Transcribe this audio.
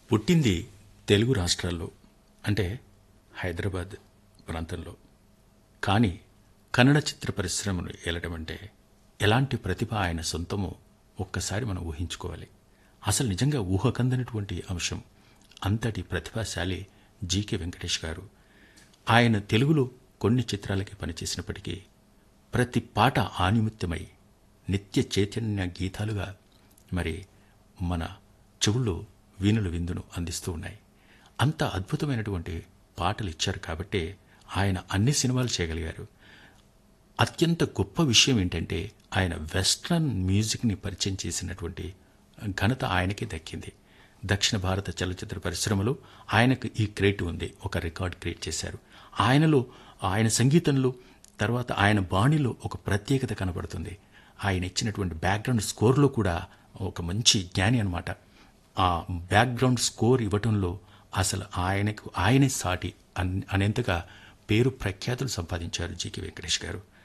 పుట్టింది తెలుగు రాష్ట్రాల్లో అంటే హైదరాబాద్ ప్రాంతంలో కానీ కన్నడ చిత్ర పరిశ్రమను ఏలటం అంటే ఎలాంటి ప్రతిభ ఆయన సొంతమో ఒక్కసారి మనం ఊహించుకోవాలి అసలు నిజంగా ఊహకందనటువంటి అంశం అంతటి ప్రతిభాశాలి జీకే వెంకటేష్ గారు ఆయన తెలుగులో కొన్ని చిత్రాలకి పనిచేసినప్పటికీ ప్రతి పాట ఆనిమిత్యమై నిత్య చైతన్య గీతాలుగా మరి మన చెవుల్లో వీణులు విందును అందిస్తూ ఉన్నాయి అంత అద్భుతమైనటువంటి పాటలు ఇచ్చారు కాబట్టే ఆయన అన్ని సినిమాలు చేయగలిగారు అత్యంత గొప్ప విషయం ఏంటంటే ఆయన వెస్ట్రన్ మ్యూజిక్ని పరిచయం చేసినటువంటి ఘనత ఆయనకే దక్కింది దక్షిణ భారత చలచిత్ర పరిశ్రమలో ఆయనకు ఈ క్రియేట్ ఉంది ఒక రికార్డ్ క్రియేట్ చేశారు ఆయనలో ఆయన సంగీతంలో తర్వాత ఆయన బాణిలో ఒక ప్రత్యేకత కనబడుతుంది ఆయన ఇచ్చినటువంటి బ్యాక్గ్రౌండ్ స్కోర్లో కూడా ఒక మంచి జ్ఞాని అనమాట ఆ బ్యాక్గ్రౌండ్ స్కోర్ ఇవ్వటంలో అసలు ఆయనకు ఆయనే సాటి అన్- అనేంతగా పేరు ప్రఖ్యాతులు సంపాదించారు జీకే వెంకటేష్ గారు